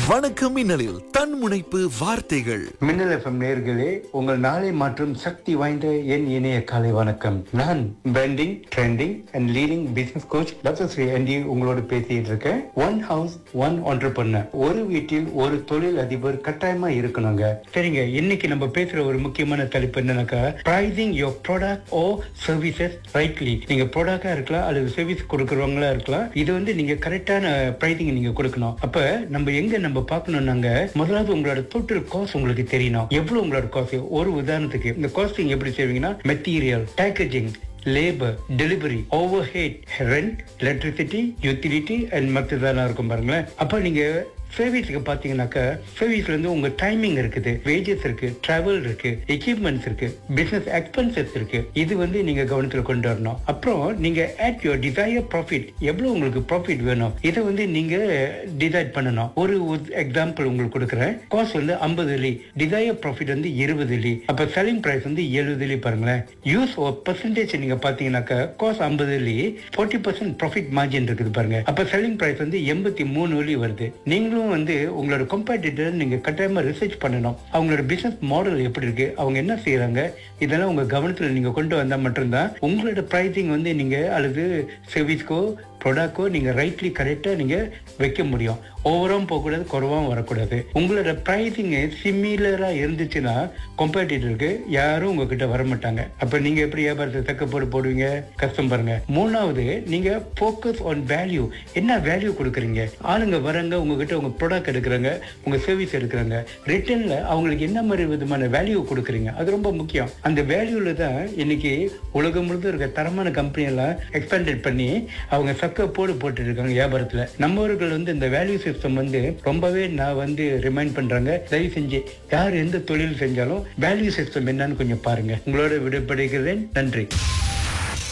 வணக்கம் மின்னலில் தன்முனைப்பு வார்த்தைகள் மின்னல் எஃப்எம் நேர்களே உங்கள் நாளை மாற்றும் சக்தி வாய்ந்த என் இணைய காலை வணக்கம் நான் pending trending and leading business coach doctor Sri அண்டி உங்களோட பேசிட்டு இருக்கேன் ஒன் ஹவுஸ் ஒன் ஒன்றர் ஒரு வீட்டில் ஒரு தொழில் அதிபர் கட்டாயமா இருக்கணுங்க சரிங்க இன்னைக்கு நம்ம பேசுற ஒரு முக்கியமான தலைப்பு என்னன்னாக்கா pricing your product or services rightly நீங்க ப்ராடக்டா இருக்கலாம் அல்லது சர்வீஸ் கொடுக்கறவங்களா இருக்கலாம் இது வந்து நீங்க கரெக்டான பிரைசிங் நீங்க கொடுக்கணும் அப்ப நம்ம எங்க நம்ம பார்க்கணும்னாங்க முதலாவது உங்களோட டோட்டல் காஸ்ட் உங்களுக்கு தெரியணும் எவ்வளவு உங்களோட காஸ்ட் ஒரு உதாரணத்துக்கு இந்த காஸ்டிங் எப்படி செய்வீங்கன்னா material packaging labour delivery overhead rent electricity utility and மற்றதெல்லாம் இருக்கும் பாருங்களேன் அப்ப நீங்க சர்வீஸுக்கு பாத்தீங்கன்னாக்கா சர்வீஸ்ல இருந்து உங்க டைமிங் இருக்குது வேஜஸ் இருக்கு டிராவல் இருக்கு எக்யூப்மெண்ட்ஸ் இருக்கு பிசினஸ் எக்ஸ்பென்சஸ் இருக்கு இது வந்து நீங்க கவனத்துல கொண்டு வரணும் அப்புறம் நீங்க அட் யுவர் டிசையர் ப்ராஃபிட் எவ்வளவு உங்களுக்கு ப்ராஃபிட் வேணும் இதை வந்து நீங்க டிசைட் பண்ணணும் ஒரு எக்ஸாம்பிள் உங்களுக்கு கொடுக்குறேன் காஸ்ட் வந்து ஐம்பது லி டிசையர் ப்ராஃபிட் வந்து இருபது லி அப்ப செல்லிங் பிரைஸ் வந்து எழுபது லி பாருங்களேன் யூஸ் பர்சன்டேஜ் நீங்க பாத்தீங்கன்னாக்கா காஸ்ட் ஐம்பது லி ஃபோர்ட்டி பர்சன்ட் ப்ராஃபிட் மார்ஜின் இருக்குது பாருங்க அப்ப செல்லிங் பிரைஸ் வந்து எண்பத்தி மூணு வழி வருது நீங்களும் வந்து உங்களோட கம்பேட்டிட்டர் நீங்க கட்டாயமா ரிசர்ச் பண்ணணும் அவங்களோட பிசினஸ் மாடல் எப்படி இருக்கு அவங்க என்ன செய்யறாங்க இதெல்லாம் உங்க கவனத்துல நீங்க கொண்டு வந்தா மட்டும்தான் உங்களோட பிரைசிங் வந்து நீங்க அல்லது சர்வீஸ்க்கோ ப்ராடக்டோ நீங்க ரைட்லி கரெக்டா நீங்க வைக்க முடியும் ஓவரும் போகக்கூடாது குறவாகவும் வரக்கூடாது உங்களோட ப்ரைசிங் சிமிலரா இருந்துச்சுன்னா கம்பேட்டிட்டருக்கு யாரும் உங்ககிட்ட வர மாட்டாங்க அப்ப நீங்க எப்படி வியாபாரத்தை தக்க போட்டு போடுவீங்க கஷ்டம் பாருங்க மூணாவது நீங்க ஃபோக்கஸ் ஆன் வேல்யூ என்ன வேல்யூ கொடுக்குறீங்க ஆளுங்க வராங்க உங்ககிட்ட உங்க ப்ராடக்ட் எடுக்கிறாங்க உங்க சர்வீஸ் எடுக்கிறாங்க ரிட்டர்ன்ல அவங்களுக்கு என்ன மாதிரி விதமான வேல்யூ கொடுக்குறீங்க அது ரொம்ப முக்கியம் அந்த வேல்யூல தான் இன்னைக்கு உலகம் முழுதும் இருக்க தரமான கம்பெனி எல்லாம் எக்ஸ்பேண்டட் பண்ணி அவங்க சக்க போடு போட்டு இருக்காங்க வியாபாரத்துல நம்மவர்கள் வந்து இந்த வேல்யூ சிஸ்டம் வந்து ரொம்பவே நான் வந்து ரிமைண்ட் பண்றாங்க தயவு செஞ்சு யார் எந்த தொழில் செஞ்சாலும் வேல்யூ சிஸ்டம் என்னன்னு கொஞ்சம் பாருங்க உங்களோட விடைபடுகிறேன் நன்றி